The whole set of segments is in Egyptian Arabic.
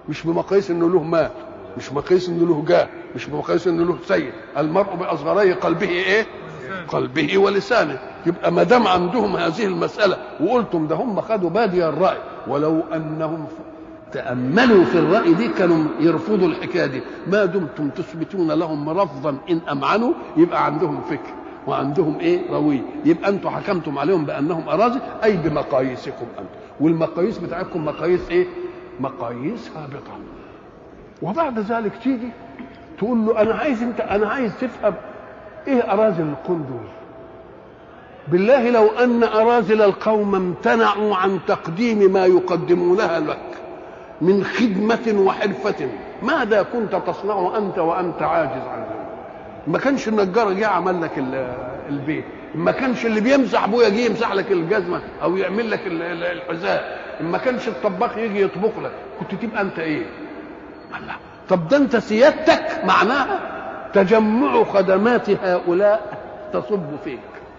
مش بمقاييس انه له مال مش بمقاييس انه له جاه مش بمقاييس انه له سيد المرء باصغري قلبه ايه قلبه ولسانه يبقى ما دام عندهم هذه المساله وقلتم ده هم خدوا بادي الراي ولو انهم تاملوا في الراي دي كانوا يرفضوا الحكايه دي ما دمتم تثبتون لهم رفضا ان امعنوا يبقى عندهم فكر وعندهم ايه رويه يبقى انتم حكمتم عليهم بانهم اراضي اي بمقاييسكم انتم والمقاييس بتاعتكم مقاييس ايه مقاييس هابطه وبعد ذلك تيجي تقول له انا عايز انت انا عايز تفهم ايه اراذل القوم دول بالله لو ان اراذل القوم امتنعوا عن تقديم ما يقدمونها لك من خدمة وحرفة ماذا كنت تصنع أنت وأنت عاجز عن ذلك ما كانش النجار جه عمل لك البيت ما كانش اللي بيمسح ابويا جه يمسح لك الجزمه او يعمل لك الحذاء ما كانش الطباخ يجي يطبخ لك كنت تبقى انت ايه الله طب ده انت سيادتك معناها تجمع خدمات هؤلاء تصب فيك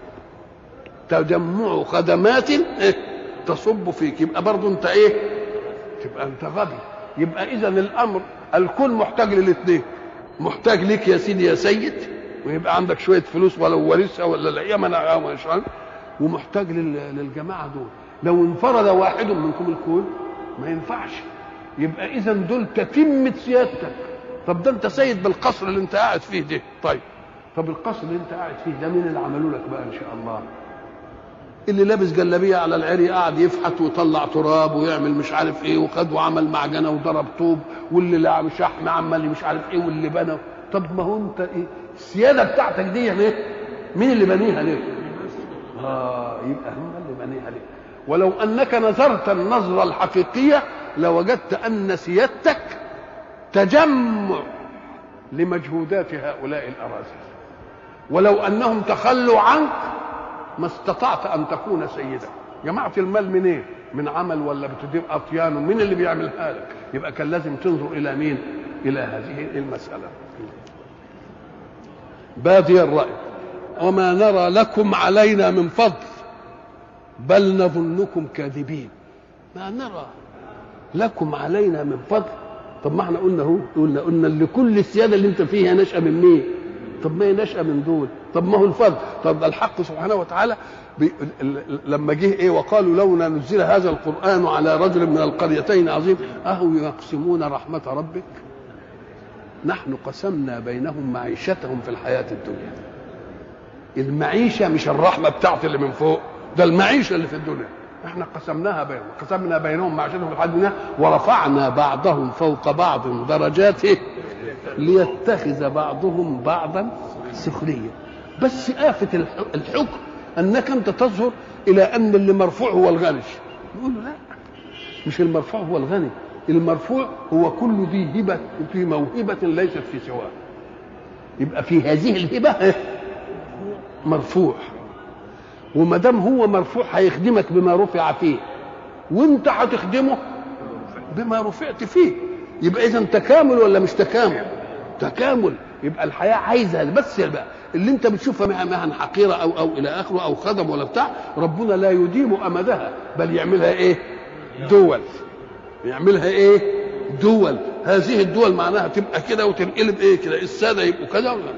تجمع خدمات تصب فيك يبقى برضه انت ايه تبقى انت غبي يبقى اذا الامر الكون محتاج للاثنين محتاج ليك يا سيدي يا سيد ويبقى عندك شويه فلوس ولو ورثها ولا لا منع مش ومحتاج للجماعه دول لو انفرد واحد منكم الكون ما ينفعش يبقى اذا دول تتمه سيادتك طب ده انت سيد بالقصر اللي انت قاعد فيه ده طيب طب القصر اللي انت قاعد فيه ده مين اللي عملوا لك بقى ان شاء الله اللي لابس جلابيه على العري قاعد يفحت ويطلع تراب ويعمل مش عارف ايه وخد وعمل معجنه وضرب طوب واللي لعب شحم عمل مش عارف ايه واللي بنى طب ما هو انت ايه السياده بتاعتك دي ليه؟ مين اللي بنيها ليه؟ اه يبقى هم اللي بنيها ليه؟ ولو انك نظرت النظره الحقيقيه لوجدت ان سيادتك تجمع لمجهودات هؤلاء الاراذل ولو انهم تخلوا عنك ما استطعت ان تكون سيدا جماعه المال منين إيه؟ من عمل ولا بتدير اطيان مين اللي بيعملها لك يبقى كان لازم تنظر الى مين الى هذه المساله بادي الراي وما نرى لكم علينا من فضل بل نظنكم كاذبين ما نرى لكم علينا من فضل طب ما احنا قلنا اهو قلنا قلنا اللي كل السياده اللي انت فيها نشأة من مين؟ طب ما هي نشأة من دول طب ما هو الفضل طب ده الحق سبحانه وتعالى بي... لما جه ايه وقالوا لولا نزل هذا القرآن على رجل من القريتين عظيم أهو يقسمون رحمة ربك نحن قسمنا بينهم معيشتهم في الحياة الدنيا المعيشة مش الرحمة بتاعت اللي من فوق ده المعيشة اللي في الدنيا احنا قسمناها بينهم قسمنا بينهم معيشتهم في الحياة الدنيا ورفعنا بعضهم فوق بعض درجات إيه؟ ليتخذ بعضهم بعضا سخريا بس آفة الحكم أنك أنت تظهر إلى أن اللي مرفوع هو الغني نقول له لا مش المرفوع هو الغني المرفوع هو كل ذي هبة في موهبة ليست في سواه يبقى في هذه الهبة مرفوع وما دام هو مرفوع هيخدمك بما رفع فيه وانت هتخدمه بما رفعت فيه يبقى اذا تكامل ولا مش تكامل تكامل يبقى الحياه عايزه بس بقى اللي انت بتشوفها مهن حقيره او او الى اخره او خدم ولا بتاع ربنا لا يديم امدها بل يعملها ايه دول يعملها ايه دول هذه الدول معناها تبقى كده وتنقلب ايه كده الساده يبقوا كذا ولا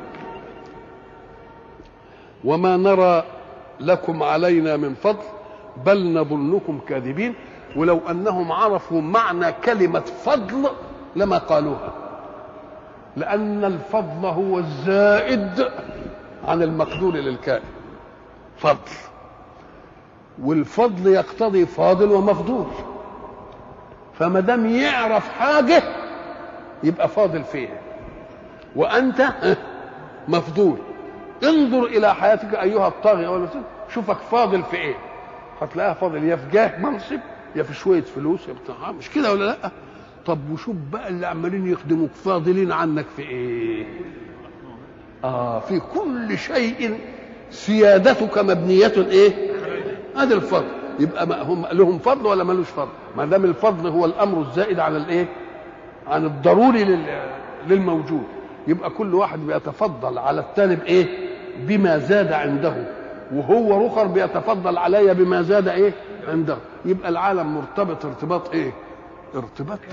وما نرى لكم علينا من فضل بل نظنكم كاذبين ولو انهم عرفوا معنى كلمه فضل لما قالوها لان الفضل هو الزائد عن المقدور للكائن فضل والفضل يقتضي فاضل ومفضول فما دام يعرف حاجه يبقى فاضل فيها وانت مفضول انظر الى حياتك ايها الطاغيه ولا شوفك فاضل في ايه هتلاقيها فاضل يا في جاه منصب يا في شويه فلوس يا بتاع مش كده ولا لا طب وشوف بقى اللي عمالين يخدموك فاضلين عنك في ايه اه في كل شيء سيادتك مبنيه ايه هذا الفضل يبقى ما هم لهم فضل ولا ملوش فضل ما دام الفضل هو الامر الزائد عن الايه عن الضروري للموجود يبقى كل واحد بيتفضل على الثاني بايه بما زاد عنده وهو رخر بيتفضل علي بما زاد ايه عنده يبقى العالم مرتبط ارتباط ايه ارتباط